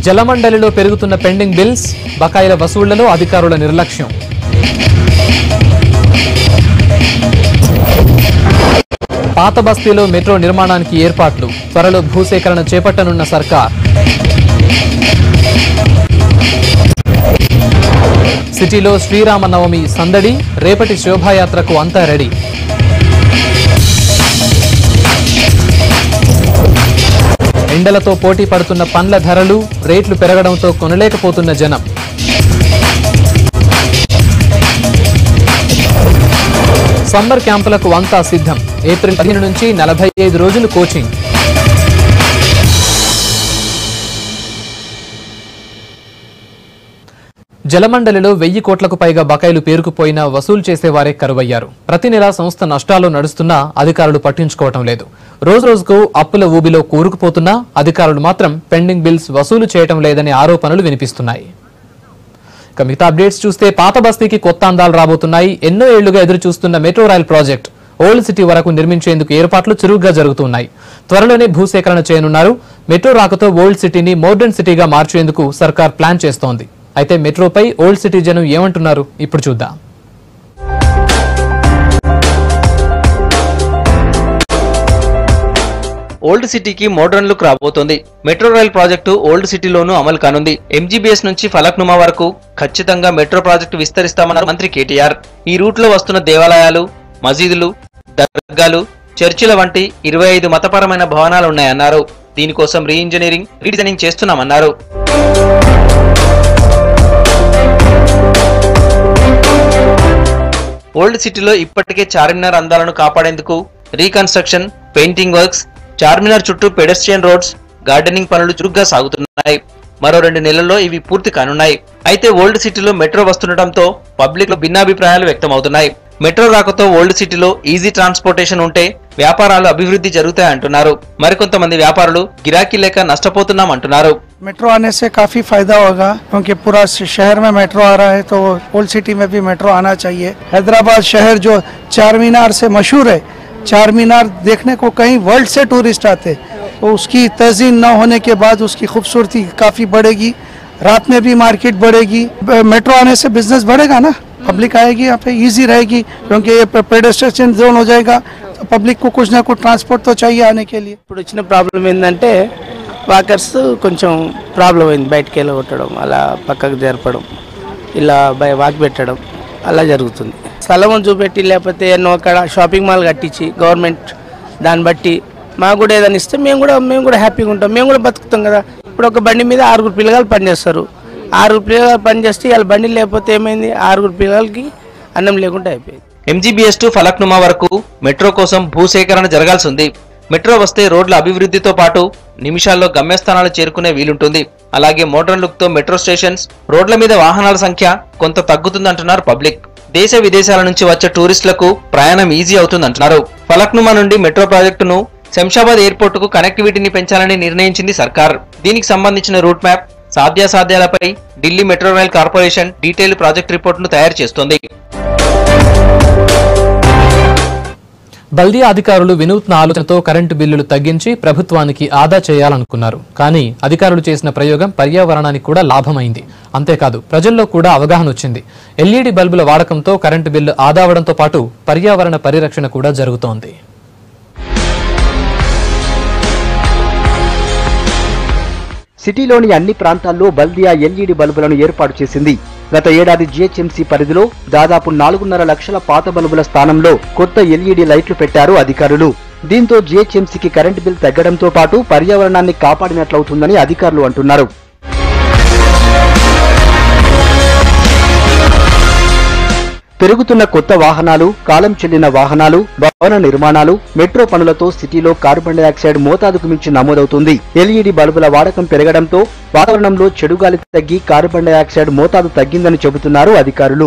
జలమండలిలో పెరుగుతున్న pending bills బకాయిల వసూళ్లలో అధికారుల నిర్లక్ష్యం పాత బస్తీలో మెట్రో నిర్మాణానికి ఏర్పాట్లు త్వరలో భూసేకరణ చేపట్టనున్న సర్కార్ సిటీలో శ్రీరామనవమి సందడి రేపటి శోభాయాత్రకు అంతా రెడీ ఎండలతో పోటీ పడుతున్న పండ్ల ధరలు రేట్లు పెరగడంతో కొనలేకపోతున్న జనం సమ్మర్ క్యాంపులకు అంతా సిద్ధం ఏప్రిల్ పదిహేను నుంచి నలభై ఐదు రోజులు కోచింగ్ జలమండలిలో వెయ్యి కోట్లకు పైగా బకాయిలు పేరుకుపోయినా వసూలు చేసేవారే కరువయ్యారు ప్రతి నెలా సంస్థ నష్టాల్లో నడుస్తున్నా అధికారులు పట్టించుకోవటం లేదు రోజు రోజుకు అప్పుల ఊబిలో కూరుకుపోతున్నా అధికారులు మాత్రం పెండింగ్ బిల్స్ వసూలు చేయటం లేదనే ఆరోపణలు వినిపిస్తున్నాయి ఇక మిగతా అప్డేట్స్ చూస్తే పాత బస్తీకి కొత్త అందాలు రాబోతున్నాయి ఎన్నో ఏళ్లుగా ఎదురు చూస్తున్న metro rail project old city వరకు నిర్మించేందుకు ఏర్పాట్లు చురుగ్గా జరుగుతున్నాయి త్వరలోనే భూసేకరణ చేయనున్నారు మెట్రో రాకతో ఓల్డ్ సిటీని మోడర్న్ సిటీగా మార్చేందుకు సర్కార్ ప్లాన్ చేస్తోంది అయితే మెట్రోపై ఓల్డ్ సిటీ జనం ఏమంటున్నారు ఇప్పుడు చూద్దాం ఓల్డ్ సిటీకి మోడర్న్ లుక్ రాబోతోంది మెట్రో రైల్ ప్రాజెక్టు ఓల్డ్ సిటీలోనూ అమలు కానుంది ఎంజీబీఎస్ నుంచి ఫలక్నుమా వరకు ఖచ్చితంగా మెట్రో ప్రాజెక్టు విస్తరిస్తామన్నారు మంత్రి కేటీఆర్ ఈ రూట్ లో వస్తున్న దేవాలయాలు మసీదులు దర్గాలు చర్చిల వంటి ఇరవై ఐదు మతపరమైన భవనాలు ఉన్నాయన్నారు దీనికోసం రీ ఇంజనీరింగ్ రీడిజైనింగ్ చేస్తున్నామన్నారు ఓల్డ్ సిటీలో ఇప్పటికే చార్మినార్ అందాలను కాపాడేందుకు రీకన్స్ట్రక్షన్ పెయింటింగ్ వర్క్స్ చార్మినార్ చుట్టూ పెడెస్ట్రియన్ రోడ్స్ గార్డెనింగ్ పనులు చురుగ్గా సాగుతున్నాయి మరో రెండు నెలల్లో ఇవి పూర్తి కానున్నాయి అయితే ఓల్డ్ సిటీలో మెట్రో వస్తుండటంతో పబ్లిక్ లో భిన్నాభిప్రాయాలు వ్యక్తమవుతున్నాయి మెట్రో రాకతో ఓల్డ్ సిటీలో ఈజీ ట్రాన్స్పోర్టేషన్ ఉంటే వ్యాపారాలు అభివృద్ధి జరుగుతాయంటున్నారు మరికొంతమంది వ్యాపారులు గిరాకీ లేక నష్టపోతున్నాం అంటున్నారు मेट्रो आने से काफ़ी फ़ायदा होगा क्योंकि पूरा शहर में मेट्रो आ रहा है तो ओल्ड सिटी में भी मेट्रो आना चाहिए हैदराबाद शहर जो चार मीनार से मशहूर है चार मीनार देखने को कहीं वर्ल्ड से टूरिस्ट आते तो उसकी तजीन न होने के बाद उसकी खूबसूरती काफ़ी बढ़ेगी रात में भी मार्केट बढ़ेगी मेट्रो आने से बिजनेस बढ़ेगा ना पब्लिक आएगी यहाँ पे इजी रहेगी क्योंकि ये पेडेस्ट्रेशन जोन हो जाएगा तो पब्लिक को कुछ ना कुछ ट्रांसपोर्ट तो चाहिए आने के लिए ఇప్పుడు వచ్చిన ప్రాబ్లం ఏంటంటే వాకర్స్ కొంచెం ప్రాబ్లం అయింది బయటికి వెళ్ళి కొట్టడం అలా పక్కకు జరపడం ఇలా బయ వాక్ పెట్టడం అలా జరుగుతుంది స్థలం చూపెట్టి లేకపోతే ఎన్నో అక్కడ షాపింగ్ మాల్ కట్టించి గవర్నమెంట్ దాన్ని బట్టి మాకు కూడా ఏదైనా ఇస్తే మేము కూడా మేము కూడా హ్యాపీగా ఉంటాం మేము కూడా బతుకుతాం కదా ఇప్పుడు ఒక బండి మీద ఆరుగురు పిల్లగాలు పనిచేస్తారు ఆరుగురు పిల్లగాలు పనిచేస్తే వాళ్ళ బండి లేకపోతే ఏమైంది ఆరుగురు పిల్లలకి అన్నం లేకుండా అయిపోయింది ఎంజీబీఎస్ టు ఫలక్నుమా వరకు మెట్రో కోసం భూసేకరణ జరగాల్సి ఉంది మెట్రో వస్తే రోడ్ల అభివృద్ధితో పాటు నిమిషాల్లో గమ్యస్థానాలు చేరుకునే వీలుంటుంది అలాగే మోడర్న్ లుక్ తో మెట్రో స్టేషన్స్ రోడ్ల మీద వాహనాల సంఖ్య కొంత తగ్గుతుందంటున్నారు పబ్లిక్ దేశ విదేశాల నుంచి వచ్చే టూరిస్టులకు ప్రయాణం ఈజీ అవుతుందంటున్నారు ఫలక్నుమా నుండి మెట్రో ప్రాజెక్టును శంషాబాద్ ఎయిర్పోర్ట్ కు కనెక్టివిటీని పెంచాలని నిర్ణయించింది సర్కార్ దీనికి సంబంధించిన రూట్ మ్యాప్ సాధ్యాసాధ్యాలపై Delhi metro rail corporation detail project రిపోర్టును తయారు చేస్తోంది బల్దియా అధికారులు వినూత్న ఆలోచనతో కరెంటు బిల్లులు తగ్గించి ప్రభుత్వానికి ఆదా చేయాలనుకున్నారు కానీ అధికారులు చేసిన ప్రయోగం పర్యావరణానికి కూడా లాభమైంది అంతేకాదు ప్రజల్లో కూడా అవగాహన వచ్చింది ఎల్ఈడి బల్బుల వాడకంతో కరెంటు బిల్లు ఆదా అవడంతో పాటు పర్యావరణ పరిరక్షణ కూడా జరుగుతోంది సిటీలోని అన్ని ప్రాంతాల్లో బల్దియా ఎల్ఈడి బల్బులను ఏర్పాటు చేసింది గత ఏడాది జీహెచ్ఎంసీ పరిధిలో దాదాపు నాలుగున్నర లక్షల పాత బల్బుల స్థానంలో కొత్త ఎల్ఈడి లైట్లు పెట్టారు అధికారులు దీంతో జీహెచ్ఎంసీకి కరెంటు బిల్ తగ్గడంతో పాటు పర్యావరణాన్ని కాపాడినట్లవుతుందని అధికారులు అంటున్నారు పెరుగుతున్న కొత్త వాహనాలు కాలం చెల్లిన వాహనాలు భవన నిర్మాణాలు మెట్రో పనులతో సిటీలో కార్బన్ డయాక్సైడ్ మోతాదుకు మించి నమోదవుతుంది ఎల్ఈడి బల్బుల వాడకం పెరగడంతో వాతావరణంలో చెడు గాలి తగ్గి కార్బన్ డయాక్సైడ్ మోతాదు తగ్గిందని చెబుతున్నారు అధికారులు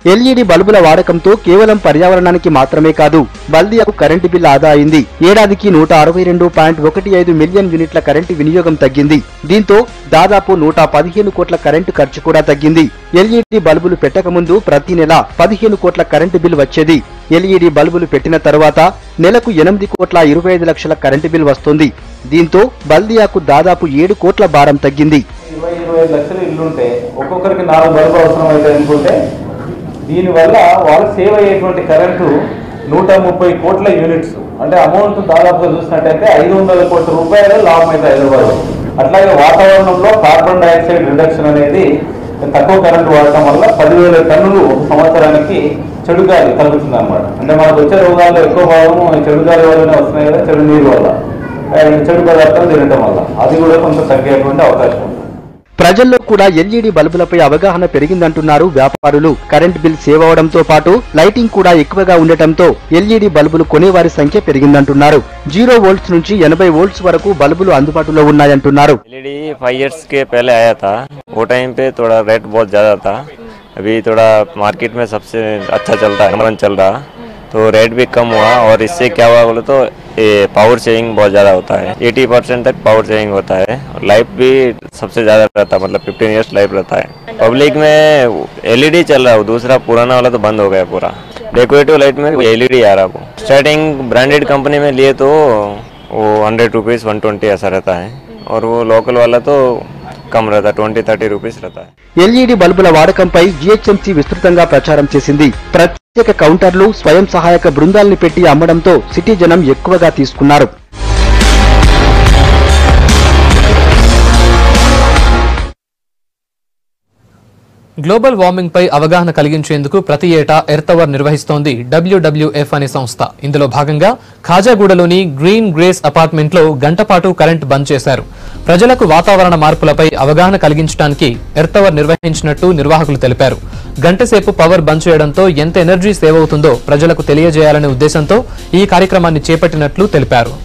ఎల్ఈడి బల్బుల వాడకంతో కేవలం పర్యావరణానికి మాత్రమే కాదు బల్దియాకు కరెంటు బిల్ ఆదా అయింది ఏడాదికి నూట అరవై రెండు పాయింట్ ఒకటి ఐదు మిలియన్ యూనిట్ల కరెంటు వినియోగం తగ్గింది దీంతో దాదాపు నూట పదిహేను కోట్ల కరెంటు ఖర్చు కూడా తగ్గింది ఎల్ఈడి బల్బులు పెట్టకముందు ప్రతి నెల పదిహేను కోట్ల కరెంటు బిల్ వచ్చేది ఎల్ఈడి బల్బులు పెట్టిన తరువాత నెలకు ఎనిమిది కోట్ల ఇరవై ఐదు లక్షల కరెంటు బిల్ వస్తుంది దీంతో బల్దియాకు దాదాపు ఏడు కోట్ల భారం తగ్గింది ఇరవై ఇరవై ఐదు లక్షలు ఇల్లుంటే ఒక్కొక్కరికి నాలుగు బల్బు అవసరం అయితే అనుకుంటే దీనివల్ల వాళ్ళకి సేవ్ అయ్యేటువంటి కరెంటు నూట ముప్పై కోట్ల యూనిట్స్ అంటే అమౌంట్ దాదాపుగా చూసినట్టయితే ఐదు వందల కోట్ల రూపాయలు లాభం అయితే హైదరాబాద్ అట్లాగే వాతావరణంలో కార్బన్ డైఆక్సైడ్ రిడక్షన్ అనేది తక్కువ కరెంటు వాడటం వల్ల పదివేల టన్నులు ఒక సంవత్సరానికి చెడు గాలి తగ్గుతుంది అనమాట అంటే మనకు వచ్చే రోగాల్లో ఎక్కువ భాగం చెడు గాలి వల్లనే వస్తున్నాయి కదా చెడు నీరు వల్ల ఆ, చెడు పదార్థాలు తినటం వల్ల అది కూడా కొంత తగ్గేటువంటి అవకాశం ఉంది ప్రజల్లో కూడా ఎల్ఈడి బల్బులపై అవగాహన పెరిగిందంటున్నారు వ్యాపారులు కరెంట్ బిల్ సేవ్ అవడంతో పాటు లైటింగ్ కూడా ఎక్కువగా ఉండటంతో ఎల్ఈడి బల్బులు కొనేవారి సంఖ్య పెరిగిందంటున్నారు జీరో వోల్ట్స్ నుంచి ఎనభై వోల్ట్స్ వరకు బల్బులు అందుబాటులో ఉన్నాయంటున్నారు एलईडी फाइव ईयर्स के पहले आया था वो टाइम पे थोड़ा रेट बहुत ज़्यादा था अभी थोड़ा मार्केट में सबसे अच्छा चल रहा है नंबर वन चल रहा तो रेट भी कम हुआ और इससे क्या हुआ बोले तो ये पावर सेविंग बहुत ज़्यादा होता है 80 परसेंट तक पावर सेविंग होता है लाइफ भी सबसे ज़्यादा रहता है मतलब 15 ईयर्स लाइफ रहता है पब्लिक में एलईडी चल रहा है दूसरा पुराना वाला तो बंद हो गया पूरा डेकोरेटिव लाइट में एलईडी आ रहा है वो स्टार्टिंग ब्रांडेड कंपनी में लिए तो वो हंड्रेड रुपीज़ वन ट्वेंटी ऐसा रहता है और वो लोकल वाला तो कम रहता है ट्वेंटी थर्टी रुपीज़ रहता है ఎల్ఈడి బల్బుల వాడకంపై జీహెచ్ఎంసీ విస్తృతంగా ప్రచారం చేసింది ప్రత్యేక కౌంటర్లు స్వయం సహాయక బృందాల్ని పెట్టి అమ్మడంతో సిటీ జనం ఎక్కువగా తీసుకున్నారు గ్లోబల్ వార్మింగ్ పై అవగాహన కలిగించేందుకు ప్రతి ఏటా ఎర్త్ అవర్ నిర్వహిస్తోంది డబ్ల్యూడబ్ల్యూఎఫ్ అనే సంస్థ ఇందులో భాగంగా ఖాజాగూడలోని గ్రీన్ గ్రేస్ అపార్ట్మెంట్ లో గంటపాటు కరెంట్ బంద్ చేశారు ప్రజలకు వాతావరణ మార్పులపై అవగాహన కలిగించడానికి ఎర్త్ అవర్ నిర్వహించినట్టు నిర్వాహకులు తెలిపారు గంటసేపు పవర్ బంద్ చేయడంతో ఎంత ఎనర్జీ సేవ్ అవుతుందో ప్రజలకు తెలియజేయాలనే ఉద్దేశంతో ఈ కార్యక్రమాన్ని చేపట్టినట్లు తెలిపారు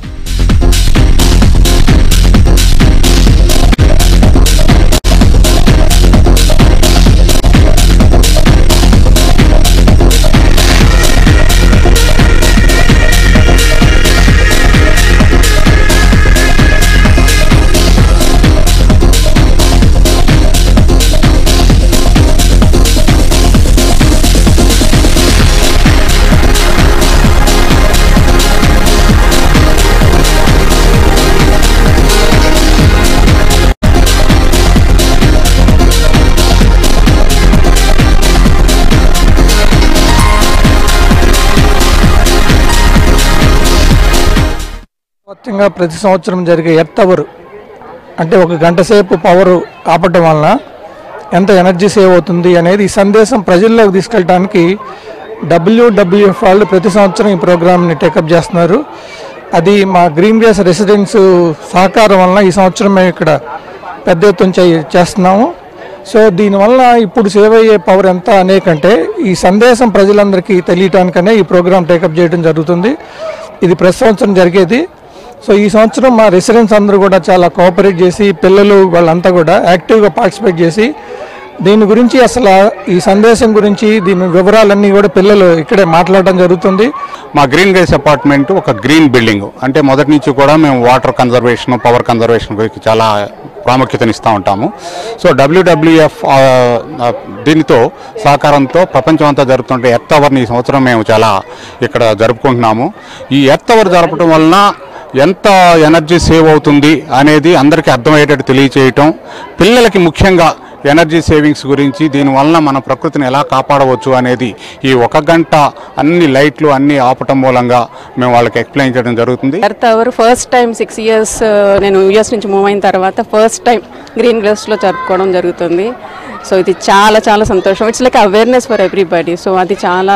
మొత్తంగా ప్రతి సంవత్సరం జరిగే ఎర్త్ అవర్ అంటే ఒక గంట సేపు పవర్ ఆపటం వలన ఎంత ఎనర్జీ సేవ్ అవుతుంది అనేది ఈ సందేశం ప్రజల్లోకి తీసుకెళ్ళడానికి డబ్ల్యూడబ్ల్యూఎఫ్ వాళ్ళు ప్రతి సంవత్సరం ఈ ప్రోగ్రామ్ని టేకప్ చేస్తున్నారు అది మా గ్రీన్ గ్రేస్ రెసిడెన్స్ సహకారం వలన ఈ సంవత్సరం మేము ఇక్కడ పెద్ద ఎత్తున చే- చేస్తున్నాము సో దీనివల్ల ఇప్పుడు సేవ్ అయ్యే పవర్ ఎంత అనేకంటే ఈ సందేశం ప్రజలందరికీ తెలియటానికనే ఈ ప్రోగ్రామ్ టేకప్ చేయడం జరుగుతుంది ఇది ప్రతి సంవత్సరం జరిగేది సో ఈ సంవత్సరం మా రెసిడెంట్స్ అందరూ కూడా చాలా కోఆపరేట్ చేసి పిల్లలు వాళ్ళంతా కూడా యాక్టివ్గా పార్టిసిపేట్ చేసి దీని గురించి అసలు ఈ సందేశం గురించి దీని వివరాలన్నీ కూడా పిల్లలు ఇక్కడే మాట్లాడడం జరుగుతుంది మా గ్రీన్ గైస్ అపార్ట్మెంట్ ఒక గ్రీన్ బిల్డింగ్ అంటే మొదటి నుంచి కూడా మేము వాటర్ కన్జర్వేషన్ పవర్ కన్జర్వేషన్ గురించి చాలా ప్రాముఖ్యతనిస్తూ ఉంటాము సో డబ్ల్యూడబ్ల్యూఎఫ్ దీనితో సహకారంతో ప్రపంచం అంతా జరుపుతుంటే ఎర్త్ అవర్ని ఈ సంవత్సరం మేము చాలా ఇక్కడ జరుపుకుంటున్నాము ఈ ఎర్త్ అవర్ జరపడం వలన ఎంత ఎనర్జీ సేవ్ అవుతుంది అనేది అందరికీ అర్థమయ్యేటట్టు తెలియచేయటం పిల్లలకి ముఖ్యంగా ఎనర్జీ సేవింగ్స్ గురించి దీనివలన మన ప్రకృతిని ఎలా కాపాడవచ్చు అనేది ఈ ఒక గంట అన్ని లైట్లు అన్ని ఆపటం మూలంగా మేము వాళ్ళకి ఎక్స్ప్లెయిన్ చేయడం జరుగుతుంది earth hour first time six years నేను యూఎస్ నుంచి మూవ్ అయిన తర్వాత ఫస్ట్ టైం గ్రీన్ గ్రేస్లో జరుపుకోవడం జరుగుతుంది సో ఇది చాలా చాలా సంతోషం it's like awareness for everybody so అది చాలా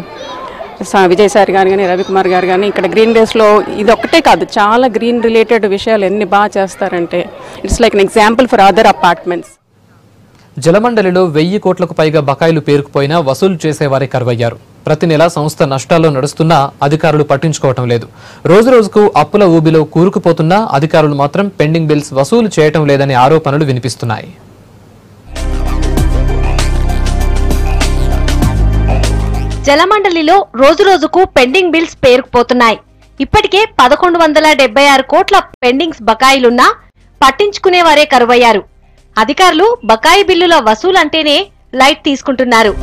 సా- విజయ్ సార్ గారు కానీ రవికుమార్ గారు కానీ ఇక్కడ గ్రీన్ గ్రేస్లో ఇది ఒక్కటే కాదు చాలా గ్రీన్ రిలేటెడ్ విషయాలు ఎన్ని బాగా చేస్తారంటే it's like an example for other apartments జలమండలిలో వెయ్యి కోట్లకు పైగా బకాయిలు పేరుకుపోయినా వసూలు చేసేవారే కరువయ్యారు ప్రతి నెల సంస్థ నష్టాల్లో నడుస్తున్నా అధికారులు పట్టించుకోవటం లేదు రోజు రోజుకు అప్పుల ఊబిలో కూరుకుపోతున్నా అధికారులు మాత్రం పెండింగ్ బిల్స్ వసూలు చేయటం లేదనే ఆరోపణలు వినిపిస్తున్నాయి జలమండలిలో రోజురోజుకు పెండింగ్ బిల్స్ పేరుకుపోతున్నాయి ఇప్పటికే పదకొండు వందల డెబ్బై ఆరు కోట్ల పెండింగ్స్ బకాయిలున్నా పట్టించుకునేవారే కరువయ్యారు అధికారులు బకాయి బిల్లుల వసూలంటేనే లైట్ తీసుకుంటున్నారు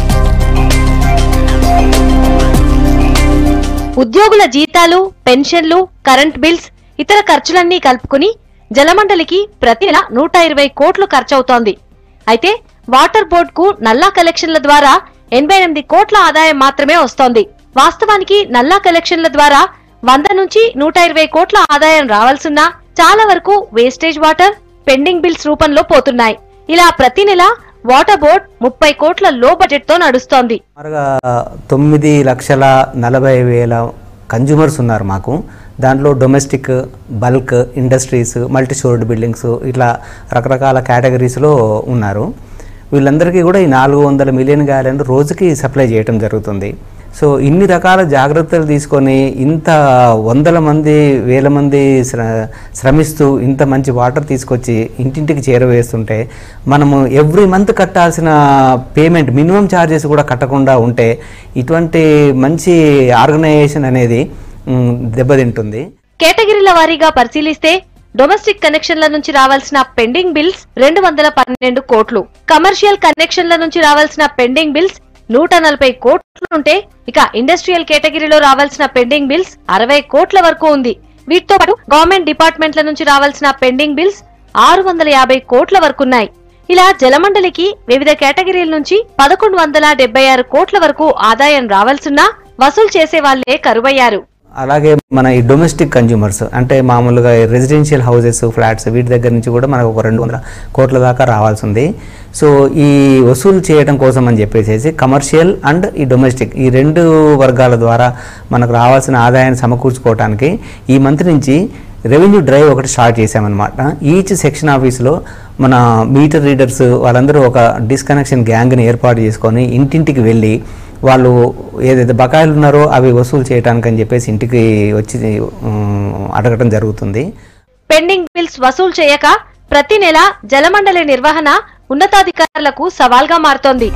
ఉద్యోగుల జీతాలు పెన్షన్లు కరెంట్ బిల్స్ ఇతర ఖర్చులన్నీ కలుపుకుని జలమండలికి ప్రతి నెల నూట ఇరవై కోట్లు ఖర్చవుతోంది అయితే వాటర్ బోర్డుకు నల్లా కలెక్షన్ల ద్వారా ఎనభై ఎనిమిది కోట్ల ఆదాయం మాత్రమే వస్తోంది వాస్తవానికి నల్లా కలెక్షన్ల ద్వారా వంద నుంచి నూట ఇరవై కోట్ల ఆదాయం రావాల్సిన చాలా వరకు వేస్టేజ్ వాటర్ పెండింగ్ బిల్స్ రూపంలో పోతున్నాయి ఇలా ప్రతి నెల వాటర్ బోర్డ్ ముప్పై కోట్ల లో బడ్జెట్ తో నడుస్తోంది సుమారుగా తొమ్మిది లక్షల నలభై వేల కన్జ్యూమర్స్ ఉన్నారు మాకు దాంట్లో domestic bulk industries multi storied buildings ఇట్లా రకరకాల కేటగిరీస్లో ఉన్నారు వీళ్ళందరికీ కూడా ఈ నాలుగు వందల మిలియన్ గ్యాలెన్ రోజుకి సప్లై చేయడం జరుగుతుంది సో ఇన్ని రకాల జాగ్రత్తలు తీసుకొని ఇంత వందల మంది వేల మంది శ్ర శ్రమిస్తూ ఇంత మంచి వాటర్ తీసుకొచ్చి ఇంటింటికి చేరవేస్తుంటే మనము ఎవ్రీ మంత్ కట్టాల్సిన పేమెంట్ మినిమం ఛార్జెస్ కూడా కట్టకుండా ఉంటే ఇటువంటి మంచి ఆర్గనైజేషన్ అనేది మ్, దెబ్బతింటుంది కేటగిరీల వారీగా పరిశీలిస్తే డొమెస్టిక్ కనెక్షన్ల నుంచి రావాల్సిన పెండింగ్ బిల్స్ రెండు వందల పన్నెండు కోట్లు కమర్షియల్ కనెక్షన్ల నుంచి రావాల్సిన పెండింగ్ బిల్స్ నూట నలభై కోట్లుంటే ఇక ఇండస్ట్రియల్ కేటగిరీలో రావాల్సిన పెండింగ్ బిల్స్ అరవై కోట్ల వరకు ఉంది వీటితో పాటు గవర్నమెంట్ డిపార్ట్మెంట్ల నుంచి రావాల్సిన పెండింగ్ బిల్స్ ఆరు వందల యాభై కోట్ల వరకున్నాయి ఇలా జలమండలికి వివిధ కేటగిరీల నుంచి పదకొండు వందల డెబ్బై ఆరు కోట్ల వరకు ఆదాయం రావాల్సిన వసూలు చేసే వాళ్లే కరువయ్యారు అలాగే మన ఈ డొమెస్టిక్ కన్జ్యూమర్స్ అంటే మామూలుగా రెసిడెన్షియల్ హౌసెస్ ఫ్లాట్స్ వీటి దగ్గర నుంచి కూడా మనకు ఒక రెండు వందల కోట్ల దాకా రావాల్సి ఉంది సో ఈ వసూలు చేయడం కోసం అని చెప్పేసి కమర్షియల్ అండ్ ఈ డొమెస్టిక్ ఈ రెండు వర్గాల ద్వారా మనకు రావాల్సిన ఆదాయాన్ని సమకూర్చుకోవడానికి ఈ మంత్ నుంచి రెవెన్యూ డ్రైవ్ ఒకటి స్టార్ట్ చేశామన్నమాట ఈచ్ సెక్షన్ ఆఫీస్లో మన మీటర్ రీడర్స్ వాళ్ళందరూ ఒక డిస్కనెక్షన్ గ్యాంగ్ని ఏర్పాటు చేసుకొని ఇంటింటికి వెళ్ళి వాళ్ళు ఏదైతే బకాయిలు ఉన్నారో అవి వసూలు చేయడానికి అని చెప్పేసి ఇంటికి వచ్చి ఉమ్, అడగటం జరుగుతుంది పెండింగ్ బిల్స్ వసూలు చేయక ప్రతి నెల జలమండలి నిర్వహణ ఉన్నతాధికారులకు సవాల్గా మారుతోంది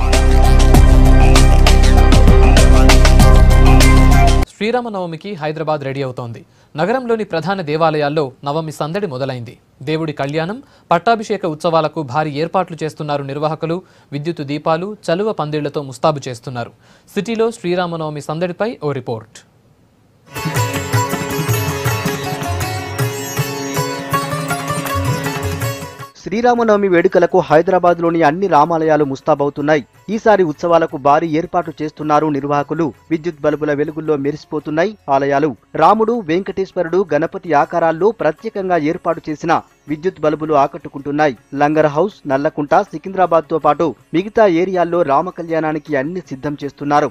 శ్రీరామనవమికి హైదరాబాద్ రెడీ అవుతోంది నగరంలోని ప్రధాన దేవాలయాల్లో నవమి సందడి మొదలైంది దేవుడి కళ్యాణం పట్టాభిషేక ఉత్సవాలకు భారీ ఏర్పాట్లు చేస్తున్నారు నిర్వాహకులు విద్యుత్ దీపాలు చలువ పందిళ్లతో ముస్తాబు చేస్తున్నారు సిటీలో శ్రీరామనవమి సందడిపై ఓ రిపోర్ట్ శ్రీరామనవమి వేడుకలకు హైదరాబాద్లోని అన్ని రామాలయాలు ముస్తాబవుతున్నాయి ఈసారి ఉత్సవాలకు భారీ ఏర్పాట్లు చేస్తున్నారు నిర్వాహకులు విద్యుత్ బల్బుల వెలుగుల్లో మెరిసిపోతున్నాయి ఆలయాలు రాముడు వెంకటేశ్వరుడు గణపతి ఆకారాల్లో ప్రత్యేకంగా ఏర్పాటు చేసిన విద్యుత్ బల్బులు ఆకట్టుకుంటున్నాయి లంగర్ హౌస్ నల్లకుంట సికింద్రాబాద్ తో పాటు మిగతా ఏరియాల్లో రామ కళ్యాణానికి అన్ని సిద్ధం చేస్తున్నారు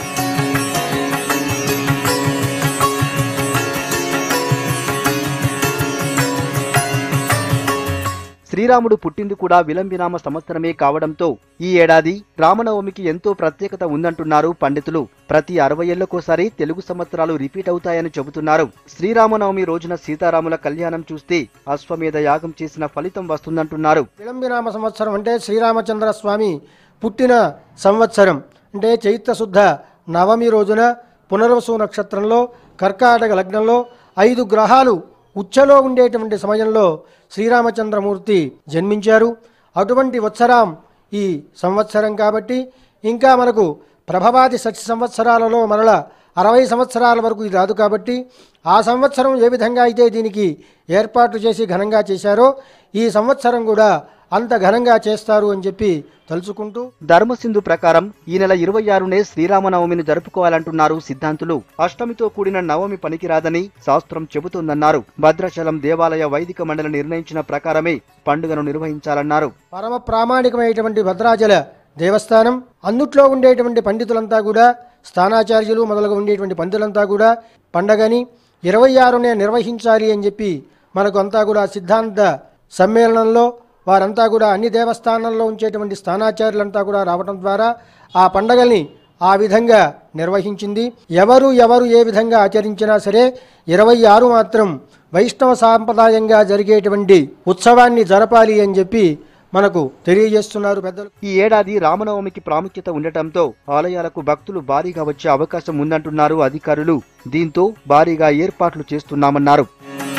శ్రీరాముడు పుట్టింది కూడా విలంబినామ సంవత్సరమే కావడంతో ఈ ఏడాది రామనవమికి ఎంతో ప్రత్యేకత ఉందంటున్నారు పండితులు ప్రతి అరవై ఏళ్లకోసారి తెలుగు సంవత్సరాలు రిపీట్ అవుతాయని చెబుతున్నారు శ్రీరామనవమి రోజున సీతారాముల కళ్యాణం చూస్తే అశ్వమేధ యాగం చేసిన ఫలితం వస్తుందంటున్నారు విలంబినామ సంవత్సరం అంటే శ్రీరామచంద్ర స్వామి పుట్టిన సంవత్సరం అంటే చైత్ర శుద్ధ నవమి రోజున పునర్వసు నక్షత్రంలో కర్కాటక లగ్నంలో ఐదు గ్రహాలు ఉచ్చలో ఉండేటువంటి సమయంలో శ్రీరామచంద్రమూర్తి జన్మించారు అటువంటి వత్సరం ఈ సంవత్సరం కాబట్టి ఇంకా మనకు ప్రభవాది సత్య సంవత్సరాలలో మరల అరవై సంవత్సరాల వరకు ఇది రాదు కాబట్టి ఆ సంవత్సరం ఏ విధంగా అయితే దీనికి ఏర్పాట్లు చేసి ఘనంగా చేశారో ఈ సంవత్సరం కూడా అంత ఘనంగా చేస్తారు అని చెప్పి తలుచుకుంటూ ధర్మసింధు ప్రకారం ఈ నెల ఇరవై ఆరునే శ్రీరామనవమిని జరుపుకోవాలంటున్నారు సిద్ధాంతులు అష్టమితో కూడిన నవమి పనికిరాదని శాస్త్రం చెబుతోందన్నారు భద్రాచలం దేవాలయ వైదిక మండలి నిర్ణయించిన ప్రకారమే పండుగను నిర్వహించాలన్నారు పరమ ప్రామాణికమైనటువంటి భద్రాచల దేవస్థానం అందుట్లో ఉండేటువంటి పండితులంతా కూడా స్థానాచార్యులు మొదలుగా ఉండేటువంటి పండితులంతా కూడా పండగని ఇరవై ఆరునే నిర్వహించాలి అని చెప్పి మనకు అంతా కూడా సిద్ధాంత సమ్మేళనంలో వారంతా కూడా అన్ని దేవస్థానాల్లో ఉంచేటువంటి స్థానాచార్యులంతా కూడా రావడం ద్వారా ఆ పండగల్ని ఆ విధంగా నిర్వహించింది ఎవరు ఎవరు ఏ విధంగా ఆచరించినా సరే ఇరవై ఆరు మాత్రం వైష్ణవ సాంప్రదాయంగా జరిగేటువంటి ఉత్సవాన్ని జరపాలి అని చెప్పి మనకు తెలియజేస్తున్నారు పెద్దలు ఈ ఏడాది రామనవమికి ప్రాముఖ్యత ఉండటంతో ఆలయాలకు భక్తులు భారీగా వచ్చే అవకాశం ఉందంటున్నారు అధికారులు దీంతో భారీగా ఏర్పాట్లు చేస్తున్నామన్నారు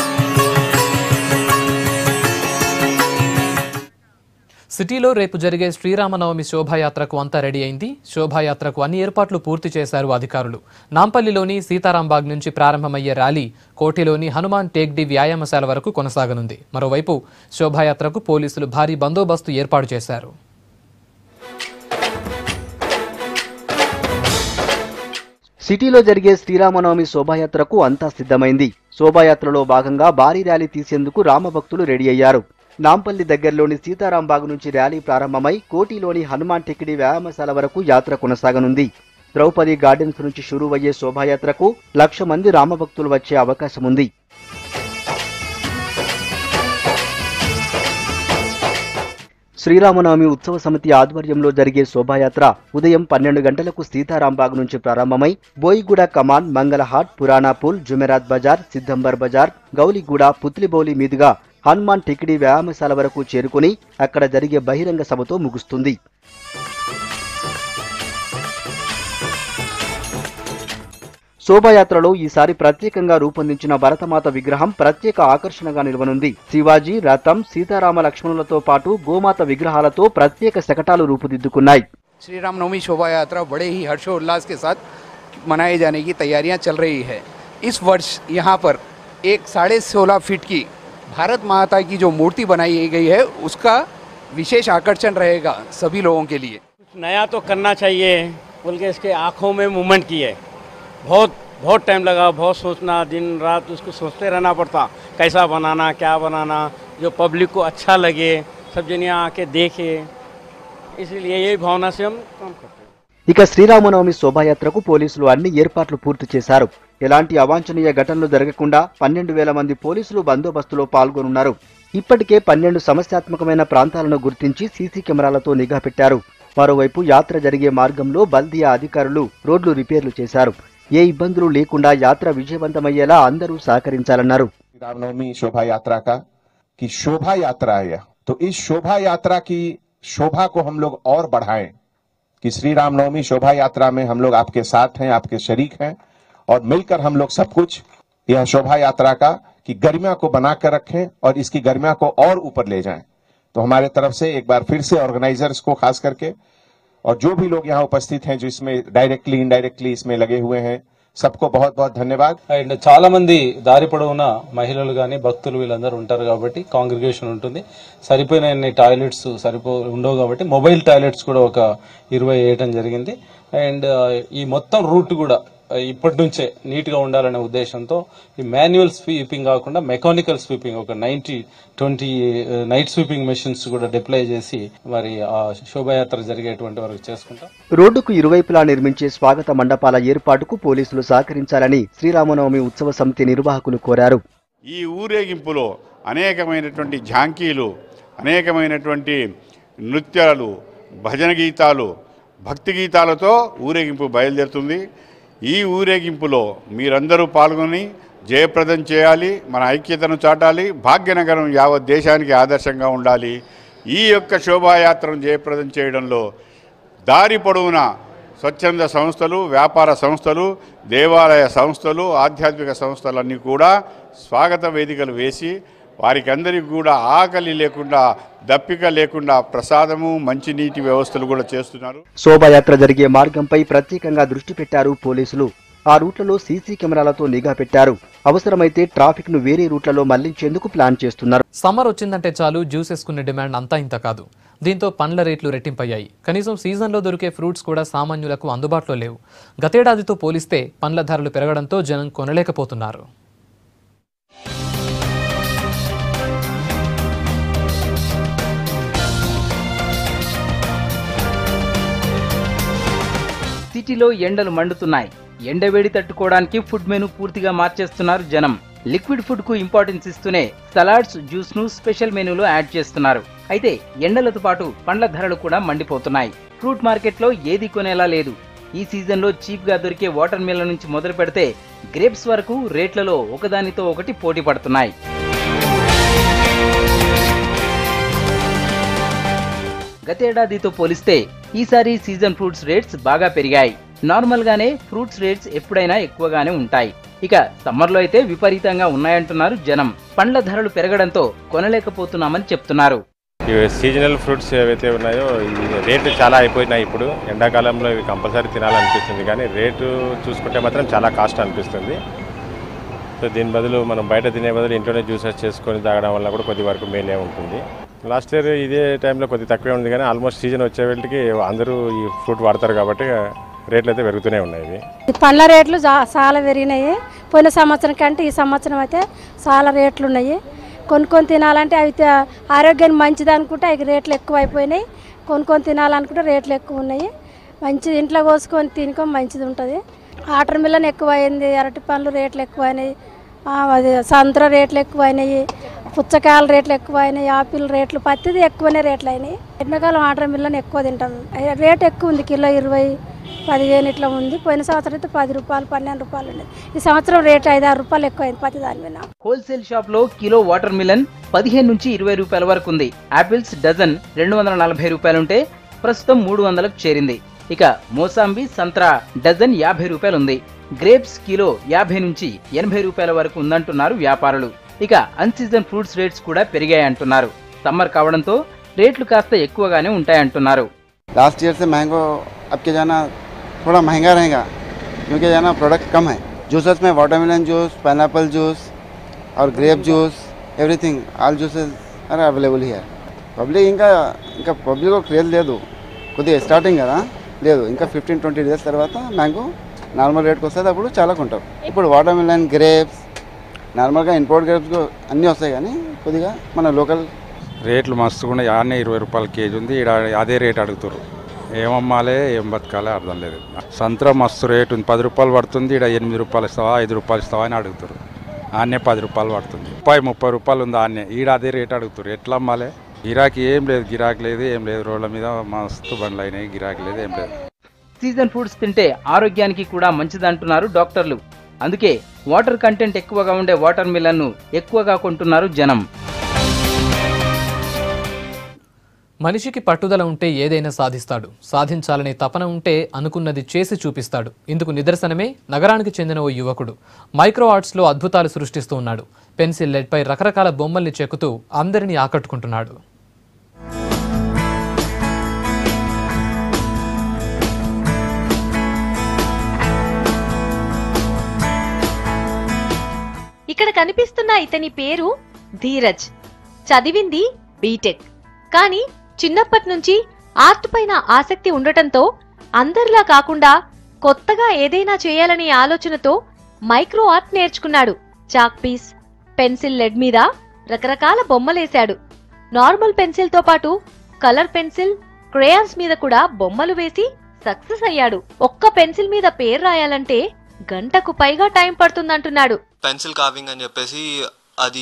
సిటీలో రేపు జరిగే శ్రీరామనవమి శోభాయాత్రకు అంతా రెడీ అయింది శోభాయాత్రకు అన్ని ఏర్పాట్లు పూర్తి చేశారు అధికారులు నాంపల్లిలోని సీతారాంబాగ్ నుంచి ప్రారంభమయ్యే ర్యాలీ కోటిలోని హనుమాన్ టేక్డి వ్యాయామశాల వరకు కొనసాగనుంది మరోవైపు శోభాయాత్రకు పోలీసులు భారీ బందోబస్తు ఏర్పాటు చేశారు సిటీలో జరిగే శ్రీరామనవమి శోభాయాత్రకు అంతా సిద్ధమైంది శోభాయాత్రలో భాగంగా భారీ ర్యాలీ తీసేందుకు రామభక్తులు రెడీ అయ్యారు నాంపల్లి దగ్గరలోని సీతారాంబాగ్ నుంచి ర్యాలీ ప్రారంభమై కోటిలోని హనుమాన్ టికిడి వ్యాయామశాల వరకు యాత్ర కొనసాగనుంది ద్రౌపది గార్డెన్స్ నుంచి షురూవయ్యే శోభాయాత్రకు లక్ష మంది రామభక్తులు వచ్చే అవకాశం ఉంది శ్రీరామనవమి ఉత్సవ సమితి ఆధ్వర్యంలో జరిగే శోభాయాత్ర ఉదయం పన్నెండు గంటలకు సీతారాంబాగ్ నుంచి ప్రారంభమై బోయిగూడ కమాన్ మంగళహాట్ పురాణాపూల్ జుమెరాత్ బజార్ సిద్దంబర్ బజార్ గౌలిగూడ పుత్లిబౌలి మీదుగా హనుమాన్ టికిడి వ్యాయామశాల వరకు చేరుకుని అక్కడ జరిగే బహిరంగ సభతో ముగుస్తుంది శోభాయాత్రలో ఈసారి ప్రత్యేకంగా రూపొందించిన భరతమాత విగ్రహం ప్రత్యేక ఆకర్షణగా నిలవనుంది శివాజీ రథం సీతారామ లక్ష్మణులతో పాటు గోమాత విగ్రహాలతో ప్రత్యేక శకటాలు రూపుదిద్దుకున్నాయి श्री रामनवमी शोभा यात्रा बड़े ही हर्षोल्लास के साथ मनाए जाने की तैयारियां चल रही है इस वर्ष यहाँ पर एक साढ़े सोलह फीट की भारत माता की जो मूर्ति बनाई गई है उसका विशेष आकर्षण रहेगा सभी लोगों के लिए नया तो करना चाहिए बोल के इसके आँखों में मूवमेंट की है बहुत बहुत टाइम लगा बहुत सोचना दिन रात उसको सोचते रहना पड़ता कैसा बनाना क्या बनाना जो पब्लिक को अच्छा लगे सब जनिया आके देखे इसीलिए यही भावना से हम काम करते हैं ఇక శ్రీరామనవమి శోభాయాత్రకు పోలీసులు అన్ని ఏర్పాట్లు పూర్తి చేశారు ఎలాంటి అవాంఛనీయ ఘటనలు జరగకుండా పన్నెండు వేల మంది పోలీసులు బందోబస్తులో పాల్గొనున్నారు ఇప్పటికే పన్నెండు సమస్యాత్మకమైన ప్రాంతాలను గుర్తించి సీసీ కెమెరాలతో నిఘా పెట్టారు మరోవైపు యాత్ర జరిగే మార్గంలో బల్దియా అధికారులు రోడ్లు రిపేర్లు చేశారు ఏ ఇబ్బందులు లేకుండా యాత్ర విజయవంతమయ్యేలా అందరూ సహకరించాలన్నారు रामनवमी शोभा यात्रा का कि शोभा यात्रा है यह तो इस शोभा यात्रा की शोभा को हम लोग और बढ़ाएं कि श्री रामनवमी शोभा यात्रा में हम लोग आपके साथ हैं आपके शरीक हैं और मिलकर हम लोग सब कुछ यह शोभा यात्रा का कि गरिमा को बनाकर रखें और इसकी गरिमा को और ऊपर ले जाएं तो हमारे तरफ से एक बार फिर से ऑर्गेनाइजर्स को खास करके और जो भी लोग यहाँ उपस्थित हैं जो इसमें डायरेक्टली इनडायरेक्टली इसमें लगे हुए हैं सबको बहुत बहुत धन्यवाद అండ్ చాలా మంది దారి పొడవున మహిళలు కానీ భక్తులు వీళ్ళందరూ ఉంటారు కాబట్టి కాంగ్రిగేషన్ ఉంటుంది సరిపోయిన టాయిలెట్స్ సరిపో ఉండవు కాబట్టి మొబైల్ టాయిలెట్స్ కూడా ఒక ఇరవై వేయటం జరిగింది అండ్ ఈ మొత్తం రూట్ కూడా ఆ, ఇప్పటి నుంచే నీట్ గా ఉండాలనే ఉద్దేశంతో ఈ మాన్యువల్ స్వీపింగ్ కాకుండా మెకానికల్ స్వీపింగ్ ఒక ninety twenty night sweeping machines కూడా డిప్లై చేసి మరి ఆ శోభాయాత్ర జరిగేటువంటి వరకు చేసుకుంటాం రోడ్డుకు ఇరువైపులా నిర్మించే స్వాగత మండపాల ఏర్పాటుకు పోలీసులు సహకరించాలని శ్రీరామనవమి ఉత్సవ సమితి నిర్వాహకులు కోరారు ఈ ఊరేగింపులో అనేకమైనటువంటి ఝాంకీలు అనేకమైనటువంటి నృత్యాలు భజన గీతాలు భక్తి గీతాలతో ఊరేగింపు బయలుదేరుతుంది ఈ ఊరేగింపులో మీరందరూ పాల్గొని జయప్రదం చేయాలి మన ఐక్యతను చాటాలి భాగ్యనగరం యావత్ దేశానికి ఆదర్శంగా ఉండాలి ఈ యొక్క శోభాయాత్రను జయప్రదం చేయడంలో దారి పొడవునా స్వచ్ఛంద సంస్థలు వ్యాపార సంస్థలు దేవాలయ సంస్థలు ఆధ్యాత్మిక సంస్థలన్నీ కూడా స్వాగత వేదికలు వేసి వారికి అందరికీ కూడా ఆకలి లేకుండా దప్పిక లేకుండా ప్రసాదము మంచినీటి వ్యవస్థలు కూడా చేస్తున్నారు శోభాయాత్ర జరిగే మార్గంపై ప్రత్యేకంగా దృష్టి పెట్టారు పోలీసులు ఆ రూట్లలో సీసీ కెమెరాలతో నిఘా పెట్టారు అవసరమైతే ట్రాఫిక్ ను వేరే రూట్లలో మళ్లించేందుకు ప్లాన్ చేస్తున్నారు సమ్మర్ వచ్చిందంటే చాలు జ్యూసెస్ కొనే డిమాండ్ అంతా ఇంత కాదు దీంతో పండ్ల రేట్లు రెట్టింపయ్యాయి కనీసం సీజన్లో దొరికే ఫ్రూట్స్ కూడా సామాన్యులకు అందుబాటులో లేవు గతేడాదితో పోలిస్తే పండ్ల ధరలు పెరగడంతో జనం కొనలేకపోతున్నారు సిటీలో ఎండలు మండుతున్నాయి ఎండవేడి తట్టుకోవడానికి ఫుడ్ మెను పూర్తిగా మార్చేస్తున్నారు జనం లిక్విడ్ ఫుడ్ కు ఇంపార్టెన్స్ ఇస్తూనే సలాడ్స్ జ్యూస్ ను స్పెషల్ మెనూలో యాడ్ చేస్తున్నారు అయితే ఎండలతో పాటు పండ్ల ధరలు కూడా మండిపోతున్నాయి ఫ్రూట్ మార్కెట్లో ఏది కొనేలా లేదు ఈ సీజన్లో చీప్ గా దొరికే వాటర్ మిల్ల నుంచి మొదలు పెడితే గ్రేప్స్ వరకు రేట్లలో ఒకదానితో ఒకటి పోటీ పడుతున్నాయి గతేడాదితో పోలిస్తే ఈసారి సీజన్ ఫ్రూట్స్ రేట్స్ బాగా పెరిగాయి నార్మల్ గానే ఫ్రూట్స్ రేట్స్ ఎప్పుడైనా ఎక్కువగానే ఉంటాయి ఇక సమ్మర్లో అయితే విపరీతంగా ఉన్నాయంటున్నారు జనం పండ్ల ధరలు పెరగడంతో కొనలేకపోతున్నామని చెప్తున్నారు ఇవి సీజనల్ ఫ్రూట్స్ ఏవైతే ఉన్నాయో ఈ రేట్లు చాలా అయిపోయినాయి ఇప్పుడు ఎండాకాలంలో ఇవి కంపల్సరీ తినాలనిపిస్తుంది కానీ రేటు చూసుకుంటే మాత్రం చాలా కాస్ట్ అనిపిస్తుంది సో దీని బదులు మనం బయట తినే బదులు ఇంట్లోనే జ్యూసెస్ చేసుకొని తాగడం వల్ల కూడా కొద్ది వరకు మేలే ఉంటుంది లాస్ట్ ఇయర్ ఇదే టైంలో కొద్ది తక్కువే ఉంది కానీ ఆల్మోస్ట్ సీజన్ వచ్చే వేళకి అందరూ ఈ ఫ్రూట్ వాడతారు కాబట్టి రేట్లు అయితే పెరుగుతూనే ఉన్నాయి ఇవి ఈ పండ్ల రేట్లు జా- చాలా పెరిగినాయి పోయిన సంవత్సరం కంటే ఈ సంవత్సరం అయితే చాలా రేట్లు ఉన్నాయి కొనుక్కొని తినాలంటే అవి తే- ఆరోగ్యానికి మంచిది అనుకుంటే అవి రేట్లు ఎక్కువ అయిపోయినాయి కొనుక్కొని తినాలనుకుంటే రేట్లు ఎక్కువ ఉన్నాయి మంచిది ఇంట్లో కోసుకొని తినుకొని మంచిది ఉంటుంది వాటర్ మిల్లన్ ఎక్కువ అయింది అరటి పండ్లు రేట్లు ఎక్కువ అయినాయి ఆ, అది సంతర రేట్లు ఎక్కువ అయినాయి పుచ్చకాయల రేట్లు ఎక్కువ అయినాయి ఆపిల్ రేట్లు పత్తిది ఎక్కువనే రేట్లు అయినాయి ఎండాకాలం వాటర్ మిల్లన్ ఎక్కువ తింటాం అయ్య, రేట్ ఎక్కువ ఉంది కిలో ఇరవై పదిహేను ఇట్లా ఉంది పోయిన సంవత్సరం అయితే పది రూపాయలు పన్నెండు రూపాయలు ఉండేది ఈ సంవత్సరం రేట్ ఐదు ఆరు రూపాయలు ఎక్కువ అయింది ప్రతి దాని మీద హోల్సేల్ షాప్ లో కిలో వాటర్ మిలన్ పదిహేను నుంచి ఇరవై రూపాయల వరకు ఉంది ఆపిల్స్ డజన్ రెండు వందల నలభై రూపాయలుంటే ప్రస్తుతం మూడు వందలకు చేరింది ఇక మోసాంబి సంత్రా డజన్ యాభై రూపాయలు ఉంది గ్రేప్స్ కిలో యాభై నుంచి ఎనభై రూపాయల వరకు ఉందంటున్నారు వ్యాపారులు ఇక అన్సీజన్ ఫ్రూట్స్ రేట్స్ కూడా పెరిగాయంటున్నారు సమ్మర్ కావడంతో రేట్లు కాస్త ఎక్కువగానే ఉంటాయంటున్నారు लास्ट ईयर से मैंगो अब के जाना थोड़ा महंगा रहेगा क्योंकि जाना प्रोडक्ट कम है जूसेस में वाटरमेलन जूस पाइनएप्पल जूस और grape juice everything all juices are available here public ఇంకా ఇంకా పబ్లిక్ క్రేజ్ లేదు కొద్దిగా స్టార్టింగ్ కదా లేదు ఇంకా ఫిఫ్టీన్ ట్వంటీ డేస్ తర్వాత మ్యాంగో నార్మల్ రేట్కి వస్తుంది అప్పుడు చాలా కొంటాం ఇప్పుడు వాటర్మెలన్ గ్రేప్స్ నార్మల్గా ఇంపోర్ట్ గ్రేప్స్ అన్నీ వస్తాయి కానీ కొద్దిగా మన లోకల్ రేట్లు మస్తుగా ఉన్నాయి ఆడనే ఇరవై రూపాయల కేజీ ఉంది ఈడ అదే రేట్ అడుగుతారు ఏమమ్మాలే ఏం బతకాలే అర్థం లేదు సంతరం మస్తు రేటు ఉంది పది రూపాయలు పడుతుంది ఈడ ఎనిమిది రూపాయలు ఇస్తావా ఐదు రూపాయలు ఇస్తావా అని అడుగుతారు ఆడనే పది రూపాయలు పడుతుంది ముప్పై ముప్పై రూపాయలు ఉంది ఆడనే ఈడ అదే రేట్ అడుగుతారు ఎట్లా అమ్మాలే గిరాకీ ఏం లేదు గిరాకీ లేదు ఏం లేదు రోడ్ల మీద మస్తు బండ్లు అయినాయి గిరాకీ లేదు ఏం లేదు సీజన్ ఫ్రూట్స్ తింటే ఆరోగ్యానికి కూడా మంచిదంటున్నారు డాక్టర్లు అందుకే వాటర్ కంటెంట్ ఎక్కువగా ఉండే వాటర్ మిలన్ను ఎక్కువగా కొంటున్నారు జనం మనిషికి పట్టుదల ఉంటే ఏదైనా సాధిస్తాడు సాధించాలనే తపన ఉంటే అనుకున్నది చేసి చూపిస్తాడు ఇందుకు నిదర్శనమే నగరానికి చెందిన ఓ యువకుడు మైక్రో ఆర్ట్స్లో అద్భుతాలు సృష్టిస్తూ ఉన్నాడు పెన్సిల్ లెడ్పై రకరకాల బొమ్మల్ని చెక్కుతూ అందరినీ ఆకట్టుకుంటున్నాడు ఇక్కడ కనిపిస్తున్న ఇతని పేరు ధీరజ్ చదివింది బీటెక్ కానీ చిన్నప్పటి నుంచి ఆర్ట్ పైన ఆసక్తి ఉండటంతో అందరిలా కాకుండా కొత్తగా ఏదైనా చేయాలనే ఆలోచనతో మైక్రో ఆర్ట్ నేర్చుకున్నాడు చాక్ పీస్ పెన్సిల్ లెడ్ మీద రకరకాల బొమ్మలేశాడు నార్మల్ పెన్సిల్ తో పాటు కలర్ పెన్సిల్ క్రేయాన్స్ మీద కూడా బొమ్మలు వేసి సక్సెస్ అయ్యాడు ఒక్క పెన్సిల్ మీద పేరు రాయాలంటే గంటకు పైగా టైం పడుతుందంటున్నాడు పెన్సిల్ కార్వింగ్ అని చెప్పేసి అది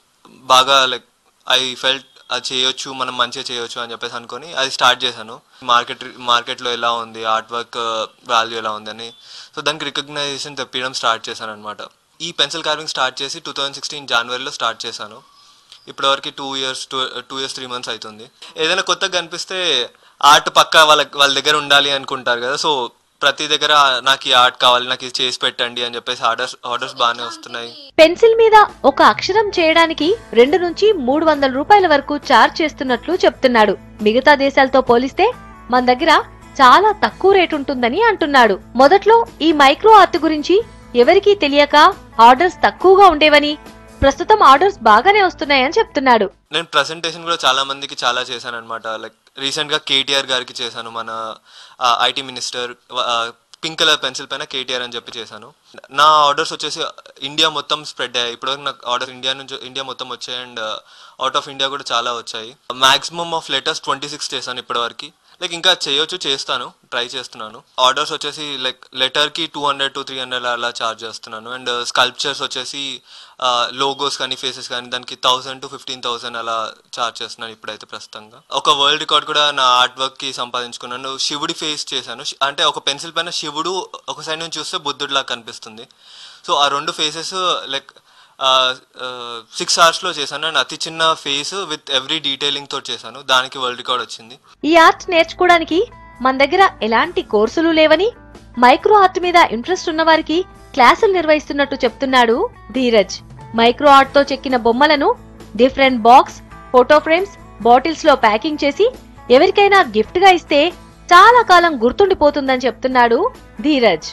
బాగా లైక్ ఐ ఫెల్ట్ అది చేయొచ్చు మనం మంచిగా చేయొచ్చు అని చెప్పేసి అనుకొని అది స్టార్ట్ చేశాను మార్కెట్ మార్కెట్లో ఎలా ఉంది ఆర్ట్ వర్క్ వాల్యూ ఎలా ఉంది అని సో దానికి రికగ్నైజేషన్ తెప్పించడం స్టార్ట్ చేశాను అనమాట ఈ పెన్సిల్ కార్వింగ్ స్టార్ట్ చేసి టూ థౌజండ్ సిక్స్టీన్ జనవరిలో స్టార్ట్ చేశాను ఇప్పటివరకు two years two two years three months అవుతుంది ఏదైనా కొత్తగా కనిపిస్తే ఆర్ట్ పక్క వాళ్ళ వాళ్ళ దగ్గర ఉండాలి అనుకుంటారు కదా సో ప్రతి దగ్గర నాకు ఈ ఆర్ట్ కావాలి నాకు ఇది చేసి పెట్టండి అని చెప్పేసి ఆర్డర్స్ ఆర్డర్స్ బాగానే వస్తున్నాయి పెన్సిల్ మీద ఒక అక్షరం చేయడానికి రెండు నుంచి మూడు వందల రూపాయల వరకు చార్జ్ చేస్తున్నట్లు చెప్తున్నాడు మిగతా దేశాలతో పోలిస్తే మన దగ్గర చాలా తక్కువ రేట్ ఉంటుందని అంటున్నాడు మొదట్లో ఈ మైక్రో ఆర్ట్ గురించి ఎవరికీ తెలియక ఆర్డర్స్ తక్కువగా ఉండేవని ప్రస్తుతం ఆర్డర్స్ బాగానే వస్తున్నాయని చెప్తున్నాడు నేను ప్రజెంటేషన్ కూడా చాలా మందికి చాలా చేశాను అనమాట లైక్ రీసెంట్గా కేటీఆర్ గారికి చేశాను మన IT minister pink colour pencil పైన కేటీఆర్ అని చెప్పి చేశాను నా ఆర్డర్స్ వచ్చేసి ఇండియా మొత్తం స్ప్రెడ్ అయ్యాయి ఇప్పటివరకు నాకు ఆర్డర్ ఇండియా నుంచి ఇండియా మొత్తం వచ్చాయి అండ్ అవుట్ ఆఫ్ ఇండియా కూడా చాలా వచ్చాయి maximum of letters twenty six చేశాను ఇప్పటివరకు లైక్ ఇంకా చేయొచ్చు చేస్తాను ట్రై చేస్తున్నాను ఆర్డర్స్ వచ్చేసి లైక్ లెటర్కి two hundred to three hundred అలా చార్జ్ చేస్తున్నాను అండ్ స్కల్ప్చర్స్ వచ్చేసి లోగోస్ కానీ ఫేసెస్ కానీ దానికి థౌసండ్ టు ఫిఫ్టీన్ థౌసండ్ అలా చార్జ్ చేస్తున్నాను ఇప్పుడైతే ప్రస్తుతంగా ఒక వరల్డ్ రికార్డ్ కూడా నా ఆర్ట్ వర్క్కి సంపాదించుకున్నాను శివుడి ఫేస్ చేశాను శి- అంటే ఒక పెన్సిల్ పైన శివుడు ఒక సైడ్ నుంచి చూస్తే బుద్ధుడిలా కనిపిస్తుంది సో ఆ రెండు ఫేసెస్ లైక్ సిక్స్ అవర్స్లో చేశాను అండ్ అతి చిన్న ఫేస్ విత్ ఎవ్రీ డీటెయిలింగ్ తోటి చేశాను దానికి వరల్డ్ రికార్డ్ వచ్చింది ఈ ఆర్ట్ నేర్చుకోవడానికి మన దగ్గర ఎలాంటి కోర్సులు లేవని మైక్రో ఆర్ట్ మీద ఇంట్రెస్ట్ ఉన్న వారికి క్లాసులు నిర్వహిస్తున్నట్టు చెప్తున్నాడు ధీరజ్ మైక్రో ఆర్ట్ తో చెక్కిన బొమ్మలను different box photo frames bottles లో ప్యాకింగ్ చేసి ఎవరికైనా గిఫ్ట్ గా ఇస్తే చాలా కాలం గుర్తుండిపోతుందని చెప్తున్నాడు ధీరజ్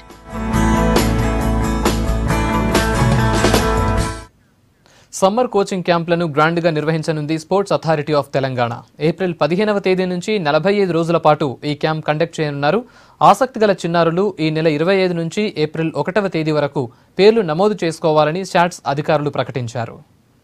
సమ్మర్ కోచింగ్ క్యాంపులను గ్రాండ్గా నిర్వహించనుంది sports authority of Telangana April పదిహేనవ తేదీ నుంచి నలభై ఐదు రోజుల పాటు ఈ క్యాంప్ కండక్ట్ చేయనున్నారు ఆసక్తి గల చిన్నారులు ఈ నెల ఇరవై ఐదు నుంచి ఏప్రిల్ ఒకటవ తేదీ వరకు పేర్లు నమోదు చేసుకోవాలని శాట్స్ అధికారులు ప్రకటించారు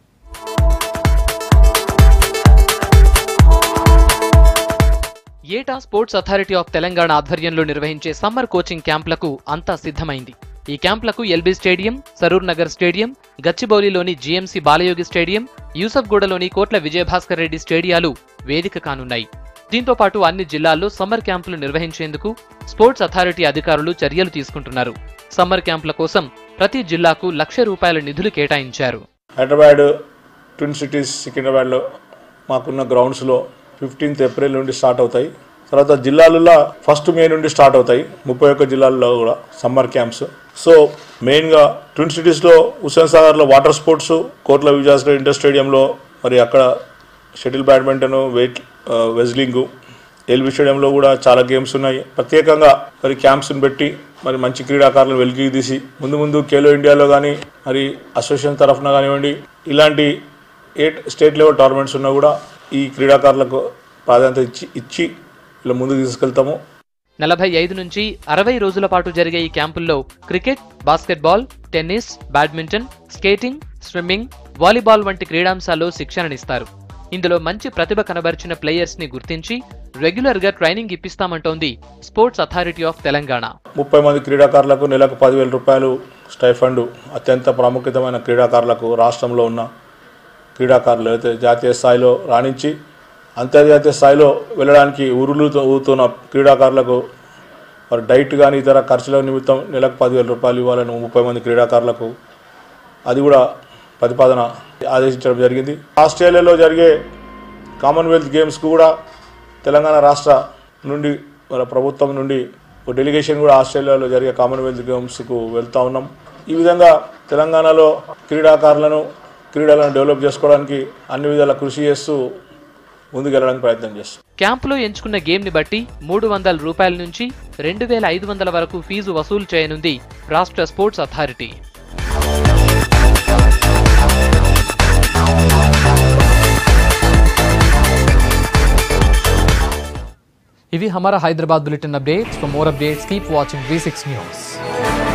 ఏటా స్పోర్ట్స్ అథారిటీ ఆఫ్ తెలంగాణ ఆధ్వర్యంలో నిర్వహించే సమ్మర్ కోచింగ్ క్యాంపులకు అంతా సిద్ధమైంది ఈ క్యాంపులకు LB stadium Saroor Nagar stadium గచ్చిబౌలిలోని జీఎంసీ బాలయోగి స్టేడియం యూసఫ్గూడలోని కోట్ల విజయభాస్కర్ రెడ్డి స్టేడియాలు వేదిక కానున్నాయి దీంతో పాటు అన్ని జిల్లాల్లో సమ్మర్ క్యాంపులు నిర్వహించేందుకు స్పోర్ట్స్ అథారిటీ అధికారులు చర్యలు తీసుకుంటున్నారు సమ్మర్ క్యాంపుల కోసం ప్రతి జిల్లాకు లక్ష రూపాయల నిధులు కేటాయించారు హైదరాబాద్ ట్విన్ సిటీస్ సికింద్రాబాద్లో మాకున్న గ్రౌండ్స్లో ఫిఫ్టీన్త్ ఏప్రిల్ నుండి స్టార్ట్ అవుతాయి తర్వాత జిల్లాలలో ఫస్ట్ మే నుండి స్టార్ట్ అవుతాయి ముప్పై ఒక్క జిల్లాల్లో కూడా సమ్మర్ క్యాంప్స్ సో మెయిన్గా ట్విన్ సిటీస్లో హుస్సేన్ సాగర్లో వాటర్ స్పోర్ట్స్ కోట్ల విజయాస్కర్ ఇండర్ స్టేడియంలో మరి అక్కడ shuttle badminton weight wrestling LB స్టేడియంలో కూడా చాలా గేమ్స్ ఉన్నాయి ప్రత్యేకంగా మరి క్యాంప్స్ని పెట్టి మరి మంచి క్రీడాకారులను వెలికి తీసి ముందు ముందు ఖేలో ఇండియాలో కానీ మరి అసోసియేషన్ తరఫున కానివ్వండి ఇలాంటి ఏ స్టేట్ లెవెల్ టోర్నమెంట్స్ ఉన్నా కూడా ఈ క్రీడాకారులకు ప్రాధాన్యత ఇచ్చి ఇచ్చి ఇలా ముందుకు తీసుకెళ్తాము నలభై ఐదు నుంచి అరవై రోజుల పాటు జరిగే ఈ క్యాంపుల్లో cricket basketball tennis badminton skating swimming volleyball వంటి క్రీడాంశాల్లో శిక్షణనిస్తారు ఇందులో మంచి ప్రతిభ కనబరిచిన ప్లేయర్స్ ని గుర్తించి రెగ్యులర్ గా ట్రైనింగ్ ఇప్పిస్తామంటోంది స్పోర్ట్స్ అథారిటీ ఆఫ్ తెలంగాణ ముప్పై మంది క్రీడాకారులకు నెలకు పదివేల రూపాయలు స్టైఫండ్ అత్యంత ప్రాముఖ్యతమైన క్రీడాకారులకు రాష్ట్రంలో ఉన్న క్రీడాకారులు అయితే జాతీయ స్థాయిలో రాణించి అంతర్జాతీయ స్థాయిలో వెళ్ళడానికి ఉరులు ఊతున్న క్రీడాకారులకు మరి డైట్ కానీ ఇతర ఖర్చుల నిమిత్తం నెలకు పదివేల రూపాయలు ఇవ్వాలని ముప్పై మంది క్రీడాకారులకు అది కూడా ప్రతిపాదన ఆదేశించడం జరిగింది ఆస్ట్రేలియాలో జరిగే కామన్వెల్త్ గేమ్స్కు కూడా తెలంగాణ రాష్ట్ర నుండి మన ప్రభుత్వం నుండి ఒక డెలిగేషన్ కూడా ఆస్ట్రేలియాలో జరిగే కామన్వెల్త్ గేమ్స్కు వెళ్తూ ఉన్నాం ఈ విధంగా తెలంగాణలో క్రీడాకారులను క్రీడలను డెవలప్ చేసుకోవడానికి అన్ని విధాల కృషి చేస్తూ ముందుకెళ్ళడానికి ప్రయత్నం చేస్తాం క్యాంపులో ఎంచుకున్న గేమ్ ని బట్టి మూడు వందల రూపాయల నుంచి రెండు వేల ఐదు వందల వరకు ఫీజు వసూలు చేయనుంది రాష్ట్ర స్పోర్ట్స్ అథారిటీ ఇవి హమారా Hyderabad bulletin updates for more updates keep watching V six news